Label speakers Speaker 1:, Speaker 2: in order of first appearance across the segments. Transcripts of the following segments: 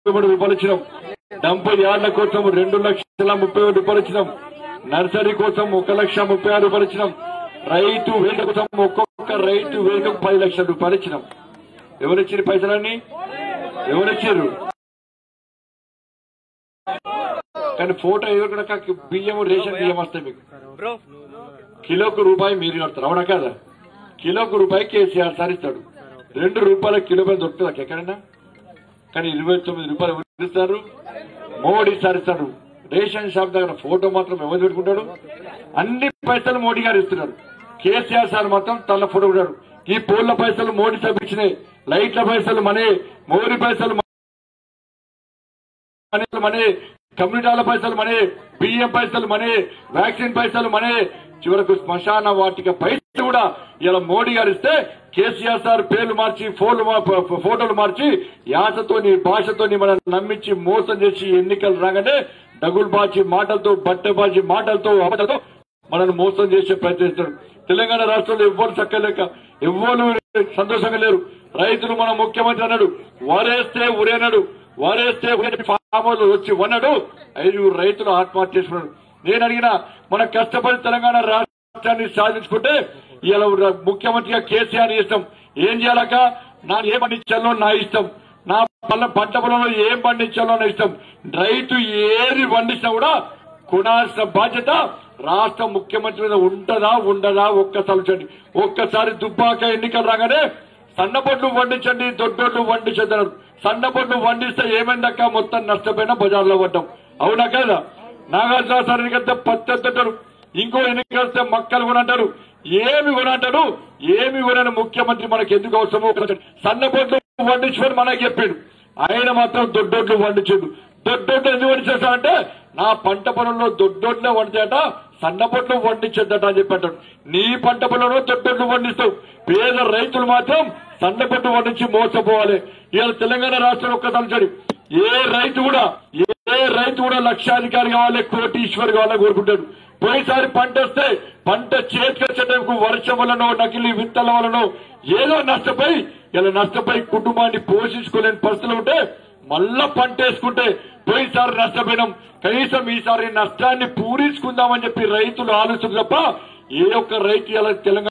Speaker 1: మూడు రూపాయలు ఇచ్చినాం డంపు యార్డ్ల కోసం రెండు లక్షల ముప్పై వేల రూపాయలు ఇచ్చినాం నర్సరీ కోసం ఒక లక్ష ముప్పై ఆరు రూపాయలు ఇచ్చినాం రైతు వేదిక కోసం ఒక్కొక్క రైతు వేదికకు పది లక్షల రూపాయలు ఇచ్చినాం ఎవరిచ్చిన పైసలన్నీ ఎవరిచ్చారు కానీ ఫోటో ఎవరికైనా బియ్యం రేషన్ బియ్యం వస్తాయి మీకు కిలోకు రూపాయి మీరు కడతారు అవునా కదా కిలోకు రూపాయి కేసీఆర్ సార్ ఇస్తాడు రెండు రూపాయల కిలో పైన దొరుకుతుంది ఎక్కడైనా కానీ ఇరవై తొమ్మిది రూపాయలు ఎవరు ఇస్తారు మోడీ సార్ ఇస్తాడు రేషన్ షాప్ దగ్గర ఫోటో మాత్రం ఎవరు పెట్టుకుంటాడు అన్ని పైసలు మోడీ గారు ఇస్తున్నారు కేసీఆర్ సార్ మాత్రం తన ఫోటో ఉంటాడు ఈ పోల్ల పైసలు మోడీ సార్ ఇచ్చినాయి లైట్ల పైసలు మనే మోడీ పైసలు మనీ మనీ కమ్యూనిటీల పైసలు మనీ బియ్యం పైసలు మనీ వ్యాక్సిన్ పైసలు మనీ చివరకు శ్మశాన వాటిక పైసలు కూడా ఇలా మోడీ గారు ఇస్తే కేసీఆర్ సార్ పేర్లు మార్చి ఫోన్లు మా- ఫో- ఫోటోలు మార్చి యాసతోని భాషతోని మనం నమ్మించి మోసం చేసి ఎన్నికలు రాగానే డగులు బాచి మాటలతో బట్టె బాచి మాటలతో అబద్ధాలతో మనల్ని మోసం చేసే ప్రయత్నిస్తాడు తెలంగాణ రాష్ట్రంలో ఎవ్వరు చక్కలేక ఎవ్వరు సంతోషంగా లేరు రైతులు మన ముఖ్యమంత్రి అన్నాడు వరేస్తే ఉరేనాడు వరేస్తే ఉరే ఫామ్ హౌస్ వచ్చి వన్నాడు ఐదుగురు రైతులు ఆత్మహత్య చేసుకున్నాడు నేను అడిగిన మన కష్టపడి తెలంగాణ రాష్ట్రాన్ని సాధించుకుంటే ఇలా ముఖ్యమంత్రిగా కేసీఆర్ ఇష్టం ఏం చేయాలక నా ఏ పండించాలో నా ఇష్టం నా పల్ల పంట పొలంలో ఏం పండించాలో నా ఇష్టం రైతు ఏది పండించినా కూడా కొనాల్సిన బాధ్యత రాష్ట్ర ముఖ్యమంత్రి మీద ఉంటదా ఉండదా ఒక్కసారి చూడండి ఒక్కసారి దుబ్బాక ఎన్నికలు రాగానే సన్నపొట్లు వండించండి దొడ్డోట్లు వండించన్నారు సన్నపొట్లు వండిస్తే ఏమైందక్క మొత్తం నష్టపోయినా బజార్లో పడ్డాం అవునా కదా నాగార్జున సార్ ఎన్నికైతే పత్తి అంటారు ఇంకో ఎన్నిక వస్తే మక్కలు కొనంటారు ఏమి కొనంటాడు ఏమి కొనని ముఖ్యమంత్రి మనకి ఎందుకు అవసరమో సన్నపొట్లు వండించుకొని మనకి చెప్పాడు ఆయన మాత్రం దొడ్డోట్లు వండించాడు దొడ్డోట్లు ఎందుకు వండించేస్తాడంటే నా పంట పొలంలో దొడ్డోట్లే వండితేట సన్నపొట్లు వండించద్దట అని చెప్పాడు నీ పంట పొలంలో దొడ్డోట్లు వండిస్తావు పేద రైతులు మాత్రం సన్నపొట్టు వండించి మోసపోవాలి ఇవాళ తెలంగాణ రాష్ట్రంలో ఒక్క తలచడి ఏ రైతు కూడా ఏ రైతు కూడా లక్షాధికారి కావాలి కోటీశ్వరి కావాలని కోరుకుంటాడు పోయినసారి పంట వస్తే పంట చేతికి వచ్చే టైంకు వర్షం వలనో నకిలీ విత్తల వలనో ఏదో నష్టపోయి ఇలా నష్టపోయి కుటుంబాన్ని పోషించుకోలేని పరిస్థితులు ఉంటే మళ్ళా పంట వేసుకుంటే పోయినసారి నష్టపోయినాం కనీసం ఈసారి నష్టాన్ని పూరించుకుందామని చెప్పి రైతులు ఆలోచన తప్ప ఏ ఒక్క రైతు ఇలా తెలంగాణ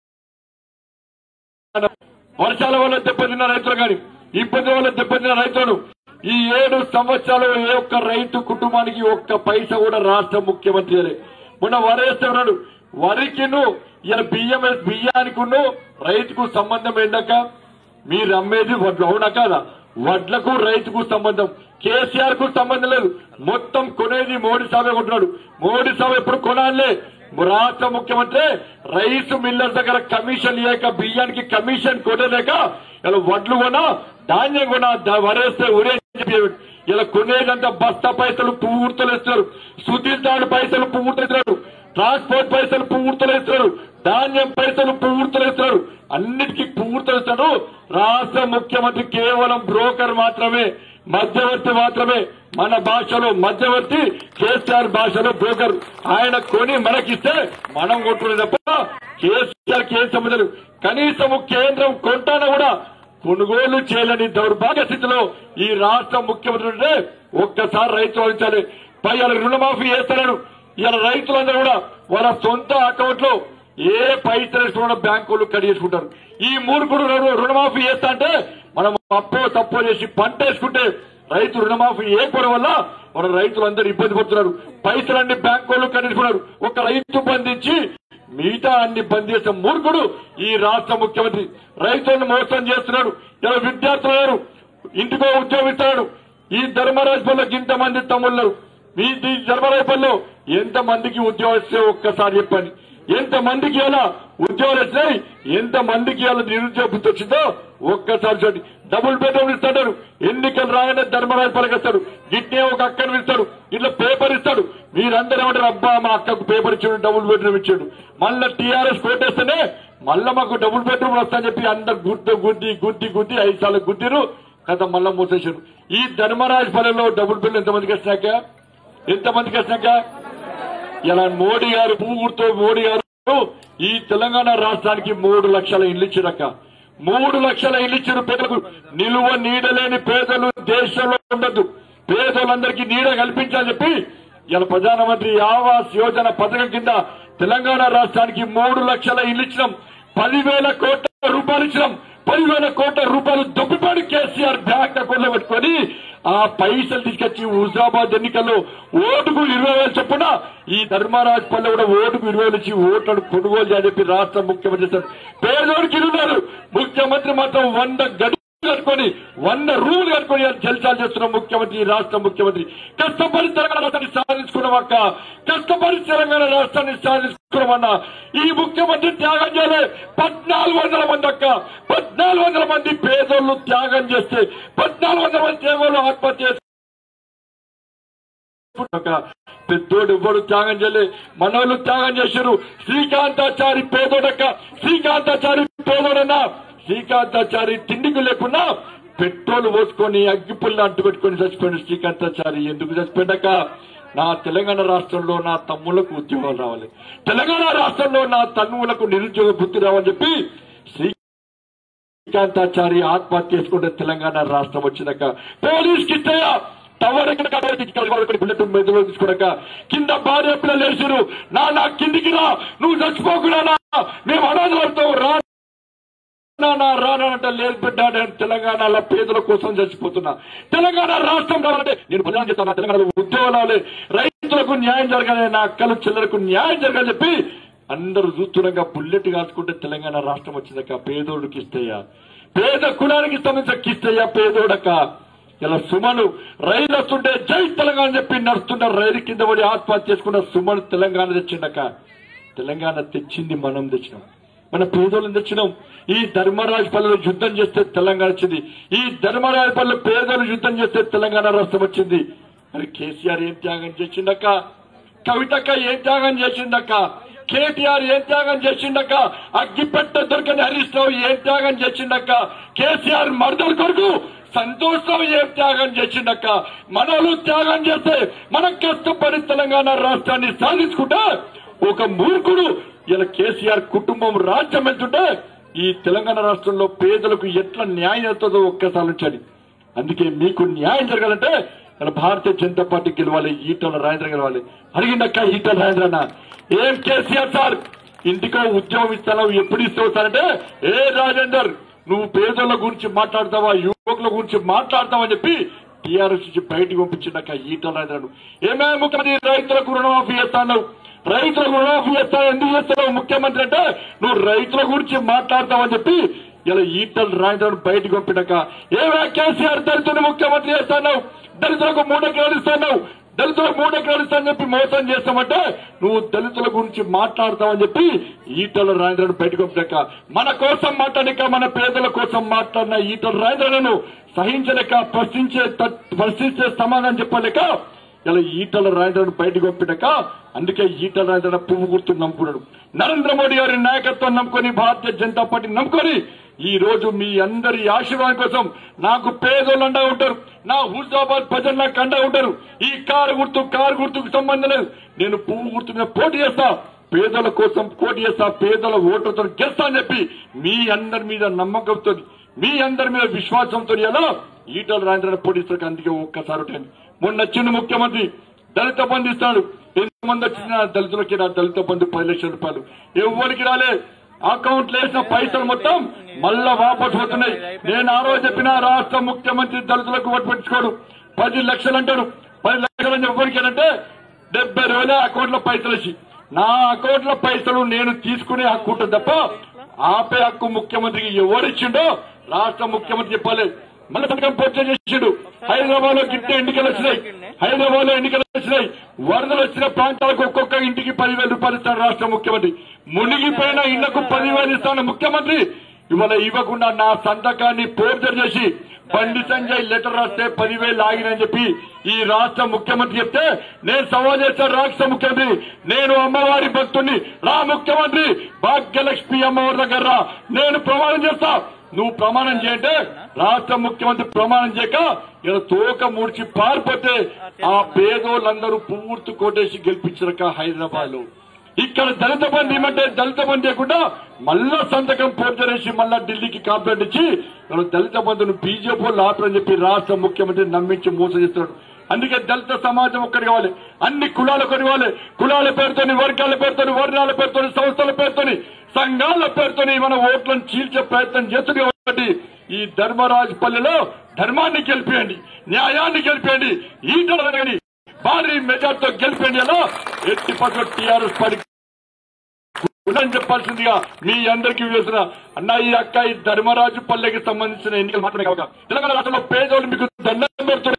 Speaker 1: వర్షాల వల్ల దెబ్బతిన్న రైతులు కానీ ఇబ్బంది వల్ల దెబ్బతిన్న రైతులు ఈ ఏడు సంవత్సరాలు ఏ ఒక్క రైతు కుటుంబానికి ఒక్క పైసా కూడా రాష్ట్ర ముఖ్యమంత్రి అలే మొన్న వరేస్తున్నాడు వరికిను ఇలా బియ్యం బియ్యానికి రైతుకు సంబంధం ఏందక మీరు అమ్మేది వడ్లు అవునా కాదా వడ్లకు రైతుకు సంబంధం కేసీఆర్ కు సంబంధం లేదు మొత్తం కొనేది మోడీ సాబే కొంటున్నాడు మోడీ సాబ్ ఎప్పుడు కొనాలే రాష్ట్ర ముఖ్యమంత్రి రైస్ మిల్లర్ దగ్గర కమిషన్ లేక బియ్యానికి కమిషన్ కొనలేక ఇలా వడ్లు కొనా ధాన్యం కొనా దా- వరేస్తే ఉరే చెప్పి ఇలా కొనేదంతా బస్తా పైసలు పూర్తులు ఇస్తారు సుధీర్ దాని పైసలు పూర్తులు ఇస్తారు ట్రాన్స్పోర్ట్ పైసలు పూర్తులు ఇస్తారు ధాన్యం పైసలు పూర్తులు ఇస్తారు అన్నిటికీ పూర్తులు ఇస్తాడు రాష్ట్ర ముఖ్యమంత్రి కేవలం బ్రోకర్ మాత్రమే మధ్యవర్తి మాత్రమే మన భాషలో మధ్యవర్తి కేసీఆర్ భాషలో బ్రోకర్ ఆయన కొని మనకిస్తే మనం కొట్టుకునే తప్ప కేసీఆర్ కి ఏం సంబంధం లేదు. కనీసము కేంద్రం కొంటాన కూడా కొనుగోలు చేయలేని దౌర్భాగ్య స్థితిలో ఈ రాష్ట్ర ముఖ్యమంత్రి ఉంటే ఒక్కసారి రైతు ఆలోచించాలి పై వాళ్ళ రుణమాఫీ చేస్తాడు ఇలా రైతులందరూ కూడా వాళ్ళ సొంత అకౌంట్ లో ఏ పైసలు వేసుకున్న బ్యాంకులు కడి చేసుకుంటారు ఈ మూర్ఖుడు రుణ- రుణమాఫీ చేస్తా అంటే మనం అప్పో తప్పో చేసి పంట వేసుకుంటే రైతు రుణమాఫీ ఏకపోవడం వల్ల మన రైతులందరూ ఇబ్బంది పడుతున్నారు పైసలన్నీ బ్యాంకులు కట్టించుకున్నారు ఒక రైతు బంధించి మిగతా అన్ని బంద్ చేసిన మూర్ఖుడు ఈ రాష్ట్ర ముఖ్యమంత్రి రైతులను మోసం చేస్తున్నాడు ఇలా విద్యార్థులు లేరు ఇంటికో ఉద్యోగం ఇస్తున్నాడు ఈ ధర్మరాజపల్లిలో ఇంతమంది తమ్ముళ్ళు మీ ఈ ధర్మరాజపల్లిలో ఎంత మందికి ఉద్యోగం ఇస్తే ఒక్కసారి చెప్పండి ఎంత మందికి ఇలా ఉద్యోగాలు వచ్చినాయి ఎంత మందికి ఇలా నిరుద్యోగ బుద్ధి వచ్చిందో ఒక్కసారి చూడండి డబుల్ బెడ్రూమ్ ఇస్తాడు ఎన్నికలు రాగానే ధర్మరాజు పలకిస్తాడు గిట్నే ఒక అక్కను ఇస్తాడు ఇట్లా పేపర్ ఇస్తాడు మీరందరూ ఏమంటారు అబ్బా మా అక్కకు పేపర్ ఇచ్చాడు డబుల్ బెడ్రూమ్ ఇచ్చాడు మళ్ళా టీఆర్ఎస్ కోటేస్తేనే మళ్ళా మాకు డబుల్ బెడ్రూమ్ వస్తాయని చెప్పి అందరు గుర్తు గుద్ది గుద్ది గుద్ది ఐదు సార్లు గుద్దిరు కథ మళ్ళా మూసేసారు ఈ ధర్మరాజపల్లిలో డబుల్ బెడ్ ఎంతమందికి వచ్చినాక ఎంతమందికి వచ్చినాక ఇలా మోడీ గారు పువ్వుతో మోడీ గారు ఈ తెలంగాణ రాష్ట్రానికి మూడు లక్షల ఇల్లు ఇచ్చిరక్క మూడు లక్షల ఇల్లు ఇచ్చారు పేదలకు నిలువ నీడలేని పేదలు దేశంలో ఉండొద్దు పేదోళ్ళందరికీ నీడ కల్పించాలని చెప్పి ఇలా ప్రధానమంత్రి ఆవాస్ యోజన పథకం కింద తెలంగాణ రాష్ట్రానికి మూడు లక్షల ఇల్లు ఇచ్చినాం పదివేల కోట్ల రూపాయలు ఇచ్చినాం పదివేల కోట్ల రూపాయలు దొబ్బిపాడు కేసీఆర్ బ్యాంక్ అకౌంట్ లో పెట్టుకొని ఆ పైసలు తీసుకొచ్చి హుజాబాద్ ఎన్నికల్లో ఓటుకు ఇరవై వేలు చొప్పున ఈ ధర్మరాజ్ పల్లె కూడా ఓటుకు ఇరవై వేలు ఇచ్చి ఓట్లను కొనుగోలు చేయాలని చెప్పి రాష్ట్ర ముఖ్యమంత్రి చేశారు పేదోడికి ఇరున్నారు ముఖ్యమంత్రి మాత్రం వంద గడి కట్టుకొని వంద రూములు కట్టుకొని జల్సాలు చేస్తున్న ముఖ్యమంత్రి ఈ రాష్ట్ర ముఖ్యమంత్రి కష్టపడి తెలంగాణ రాష్ట్రాన్ని సాధించుకున్నామక్క కష్టపడి తెలంగాణ రాష్ట్రాన్ని సాధించుకున్నామన్న ఈ ముఖ్యమంత్రి త్యాగం చేయలే పద్నాలుగు వందల మంది అక్క పద్నాలుగు వందల మంది పేదోళ్ళు త్యాగం చేస్తే పద్నాలుగు వందల మంది పేదోళ్ళు ఆత్మహత్య చేసుకున్నారు. ఒక పెద్దోడు ఎవ్వడు త్యాగం చేయలే మనోళ్ళు త్యాగం చేశారు శ్రీకాంతాచారి పేదోడక్క శ్రీకాంతాచారి పేదోడన్నా శ్రీకాంతాచారి తిండికి లేకుండా పెట్రోల్ పోసుకొని అగ్గిపుల్ల అంటు పెట్టుకొని చచ్చిపోయిన శ్రీకాంతాచారి ఎందుకు చచ్చిపోయాక నా తెలంగాణ రాష్ట్రంలో నా తమ్ముళ్లకు ఉద్యోగాలు రావాలి తెలంగాణ రాష్ట్రంలో నా తమ్ముళ్లకు నిరుద్యోగ బుద్ధి రావాలని చెప్పి శ్రీ శ్రీకాంతాచారి ఆత్మహత్య చేసుకుంటే తెలంగాణ రాష్ట్రం వచ్చినాక పోలీస్ కిట్టయ్య టవర్ ఎక్కడ కట్టడానికి ఇక్కడ వరకు బుల్లెట్ మెదలో తీసుకోడాక కింద భార్య పిల్లలు వేసారు నా నా కిందికి రా నువ్వు చచ్చిపోకున్నా మేము అనాథలతో రా నా రానంట లేదు బిడ్డ నేను తెలంగాణలో పేదల కోసం చచ్చిపోతున్నా తెలంగాణ రాష్ట్రం రావాలంటే నేను ప్రధానం చేస్తాను తెలంగాణలో ఉద్యోగాలు రావాలి రైతులకు న్యాయం జరగాలి నా అక్కలు చెల్లెలకు న్యాయం జరగాలని చెప్పి అందరూ చూస్తుండగా బుల్లెట్ కాల్చుకుంటే తెలంగాణ రాష్ట్రం వచ్చిందక్క పేదోడికి ఇస్తయ్యా పేద కులానికి సంబంధించిన కిస్తయ్యా పేదోడక్క ఇలా సుమను రైలు వస్తుంటే జై తెలంగాణ చెప్పి నడుస్తున్న రైలు కింద పడి ఆత్మహత్య చేసుకున్న సుమను తెలంగాణ తెచ్చిండక తెలంగాణ తెచ్చింది మనం తెచ్చినాం మన పేదోళ్ళని తెచ్చినాం ఈ ధర్మరాజు పల్లెలు యుద్ధం చేస్తే తెలంగాణ వచ్చింది ఈ ధర్మరాజు పల్లెలు పేదలు యుద్ధం చేస్తే తెలంగాణ రాష్ట్రం వచ్చింది మరి కేసీఆర్ ఏం త్యాగం చేసిండక్క కవితక్క ఏం త్యాగం చేసిండక్క కేటీఆర్ ఏం త్యాగం చేసిండక్క అగ్గిపెట్ట దొరకని హరీష్ రావు ఏం త్యాగం చేసిండక్క కేసీఆర్ మర్దల కొరకు సంతోషం ఏం త్యాగం చేసిండక్క మనలు త్యాగం చేస్తే మనం కష్టపడి తెలంగాణ రాష్ట్రాన్ని సాధించుకుంటే ఒక మూర్ఖుడు ఇలా కేసీఆర్ కుటుంబం రాజ్యం వెళ్తుంటే ఈ తెలంగాణ రాష్ట్రంలో పేదలకు ఎట్లా న్యాయం అవుతుందో ఒక్కసారి ఉంచండి అందుకే మీకు న్యాయం జరగాలంటే మన భారతీయ జనతా పార్టీ గెలవాలి ఈటల రాజేంద్ర గెలవాలి అడిగిందక్క ఈటల రాజేంద్ర అన్న ఏం కేసీఆర్ సార్ ఇంటికో ఉద్యోగం ఇస్తాను ఎప్పుడు ఇస్తావు సార్ అంటే ఏ రాజేందర్ నువ్వు పేదల గురించి మాట్లాడతావా యువకుల గురించి మాట్లాడతావా అని చెప్పి టీఆర్ఎస్ నుంచి బయటకు పంపించిందక్క ఈటల రాజేంద్రను ఏమేమి ముఖ్యమంత్రి రైతులకు రుణమాఫీ చేస్తాను రైతులకు రుణమాఫీ చేస్తాను ఎందుకు చేస్తున్నావు ముఖ్యమంత్రి అంటే నువ్వు రైతుల గురించి మాట్లాడతావని చెప్పి ఇలా ఈటల రాజేంద్రను బయటకు పంపినాక ఏమే కేసీఆర్ దళితుని ముఖ్యమంత్రి చేస్తాను దళితులకు మూడెకరాలు ఇస్తాను దళితులకు మూడెకరాలు ఇస్తానని చెప్పి మోసం చేస్తామంటే నువ్వు దళితుల గురించి మాట్లాడతావని చెప్పి ఈటల రాజేంద్రను బయటకు పంపినాక మన కోసం మాట్లాడక మన పేదల కోసం మాట్లాడిన ఈటల రాజేంద్రను సహించలేక ప్రశ్నించే త- ప్రశ్నించే సమాధానం చెప్పలేక ఇలా ఈటల రాజేంద్రను బయటకు పంపినాక అందుకే ఈటల రాజేంద్ర పువ్వు గుర్తు నమ్ముకున్నాడు నరేంద్ర మోడీ గారి నాయకత్వం నమ్ముకొని భారతీయ జనతా పార్టీ నమ్ముకొని ఈ రోజు మీ అందరి ఆశీర్వాదం కోసం నాకు పేదోళ్ళు అండగా ఉంటారు నా హుజాబాద్ ప్రజలు నాకు అండగా ఉంటారు ఈ కారు గుర్తు కారు గుర్తుకు సంబంధం లేదు నేను పువ్వు గుర్తు మీద పోటీ చేస్తా పేదల కోసం పోటీ చేస్తా పేదల ఓట్లతో గెలుస్తా అని చెప్పి మీ అందరి మీద నమ్మకంతో మీ అందరి మీద విశ్వాసంతో ఎలా ఈటల రాజేంద్ర పోటీస్తారు అందుకే ఒక్కసారి ఉంటాను. మొన్న చిన్న ముఖ్యమంత్రి దళిత బంధు ఇస్తాడు ఎంతమంది వచ్చిన దళితులకి రా దళిత బంధు పది లక్షల రూపాయలు ఎవరికి రాలే అకౌంట్ వేసిన పైసలు మొత్తం మళ్ళా వాపసు పోతున్నాయి నేను ఆ రోజు చెప్పిన రాష్ట్ర ముఖ్యమంత్రి దళితులకు ఓటు పెట్టుకోడు పది లక్షలు అంటాడు పది లక్షలు అని ఎవరికి అంటే డెబ్బై వేల అకౌంట్ లో పైసలు వచ్చి నా అకౌంట్ లో పైసలు నేను తీసుకునే హక్కు ఉంటుంది తప్ప ఆపే హక్కు ముఖ్యమంత్రికి ఎవరిచ్చిండో రాష్ట్ర ముఖ్యమంత్రి చెప్పాలి మళ్ళీ పథకం పూర్తి చేసిండు హైదరాబాద్ లో గిట్టే ఎన్నికలు వచ్చినాయి హైదరాబాద్ లో ఎన్నికలు వచ్చినాయి వరదలు వచ్చిన ప్రాంతాలకు ఒక్కొక్క ఇంటికి పదివేల రూపాయలు ఇస్తాడు రాష్ట్ర ముఖ్యమంత్రి మునిగిపోయిన ఇళ్లకు పదివేలు ఇస్తాను ముఖ్యమంత్రి ఇవాళ ఇవ్వకుండా నా సంతకాన్ని పోర్జర్ చేసి బండి సంజయ్ లెటర్ రాస్తే పదివేలు ఆగినని చెప్పి ఈ రాష్ట్ర ముఖ్యమంత్రి చెప్తే నేను సవాల్ చేస్తాను రాష్ట్ర ముఖ్యమంత్రి నేను అమ్మవారి భక్తుడిని రా ముఖ్యమంత్రి భాగ్యలక్ష్మి అమ్మవారి దగ్గర రా నేను ప్రమాణం చేస్తా నువ్వు ప్రమాణం చేయంటే రాష్ట్ర ముఖ్యమంత్రి ప్రమాణం చేయక ఇలా తోక ముడిచి పారిపోతే ఆ పేదోళ్ళందరూ పువ్వుర్తు కోటేసి గెలిపించరక హైదరాబాద్ లో ఇక్కడ దళిత బంధు ఇవ్వమంటే దళిత బంధు ఇవ్వకుండా మళ్ళా సంతకం పోర్చరేసి మళ్ళా ఢిల్లీకి కాంప్లైంట్ ఇచ్చి మనం దళిత బంధును బీజేపీ వాళ్ళు ఆపరని చెప్పి రాష్ట్ర ముఖ్యమంత్రి నమ్మించి మోసం చేస్తున్నాడు అందుకే దళిత సమాజం ఒక్కటి కావాలి అన్ని కులాలు ఒకటి కావాలి కులాల పేరుతోని వర్గాల పేరుతోని వర్ణాల పేరుతోని సంస్థల పేరుతోని సంఘాల పేరుతోని మన ఓట్లను చీల్చే ప్రయత్నం చేస్తుంది కాబట్టి ఈ ధర్మరాజు పల్లెలో ధర్మాన్ని గెలిపేయండి న్యాయాన్ని గెలిపేయండి ఈటలని భారీ మెజార్టీతో గెలిపేయండి అలా ఎట్టి పట్ల టీఆర్ఎస్ పడి ఉందని చెప్పాల్సిందిగా మీ అందరికీ వేసిన అన్న ఈ అక్క ఈ ధర్మరాజు పల్లెకి సంబంధించిన ఎన్నికలు మాత్రమే కాక తెలంగాణ రాష్ట్రంలో పేదోళ్ళు మీకు దండం పెడుతున్నారు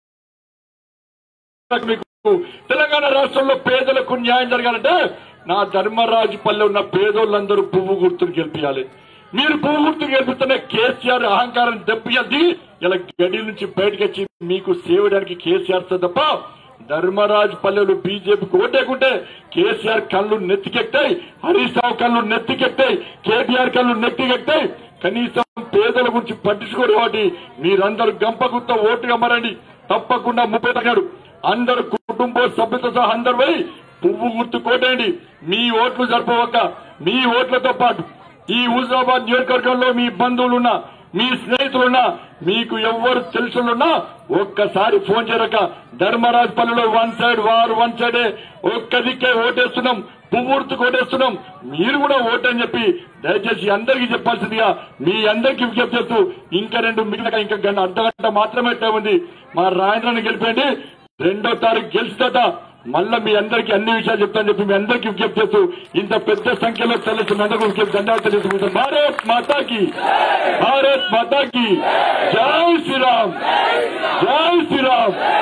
Speaker 1: మీకు తెలంగాణ రాష్ట్రంలో పేదలకు న్యాయం జరగాలంటే నా ధర్మరాజు పల్లె ఉన్న పేదోళ్ళందరూ పువ్వు గుర్తును గెలిపించాలి మీరు పువ్వు గుర్తు గెలిపిస్తున్న కేసీఆర్ అహంకారం దెబ్బది ఇలా గడి నుంచి బయటకు వచ్చి మీకు సేవడానికి కేసీఆర్ తో తప్ప ధర్మరాజు పల్లెలు బీజేపీకి ఓటేకుంటే కేసీఆర్ కళ్ళు నెత్తికెక్తాయి హరీష్ రావు కళ్ళు నెత్తికెక్తాయి కేటీఆర్ కళ్ళు నెత్తికెక్తాయి కనీసం పేదల గురించి పట్టించుకోరు కాబట్టి మీరందరూ గంపగుత్త ఓటుగా మరండి తప్పకుండా ముప్పై తగ్గాడు అందరు కుటుంబ సభ్యులతో సహా అందరు పోయి పువ్వు గుర్తు కోటేయండి మీ ఓట్లు జరపవక్క మీ ఓట్లతో పాటు ఈ హుజరాబాద్ నియోజకవర్గంలో మీ బంధువులున్నా మీ స్నేహితులున్నా మీకు ఎవరు తెలుసులున్నా ఒక్కసారి ఫోన్ చేయరక ధర్మరాజ్ పల్లెలో వన్ సైడ్ వారు వన్ సైడే ఒక్క దిక్కే ఓటేస్తున్నాం పువ్వుర్తు ఓటేస్తున్నాం మీరు కూడా ఓటని చెప్పి దయచేసి అందరికీ చెప్పాల్సిందిగా మీ అందరికీ విజ్ఞప్తి చేస్తూ ఇంకా రెండు మిగిలిన ఇంకా గంట అర్ధ గంట మాత్రమే టైం ఉంది మా రాయంద్రాన్ని గెలిపండి రెండో తారీఖు గెలిచిన మళ్ళా మీ అందరికీ అన్ని విషయాలు చెప్తాను చెప్పి మీ అందరికీ విజ్ఞప్తి చేస్తూ ఇంత పెద్ద సంఖ్యలో తెలుస్తున్న అందరికీ విజ్ఞప్తి ధన్యవాదాలు తెలుసుకుంటాం భారత్ మాతాకి భారత్ మాతాకి జై శ్రీరామ్ జై శ్రీరామ్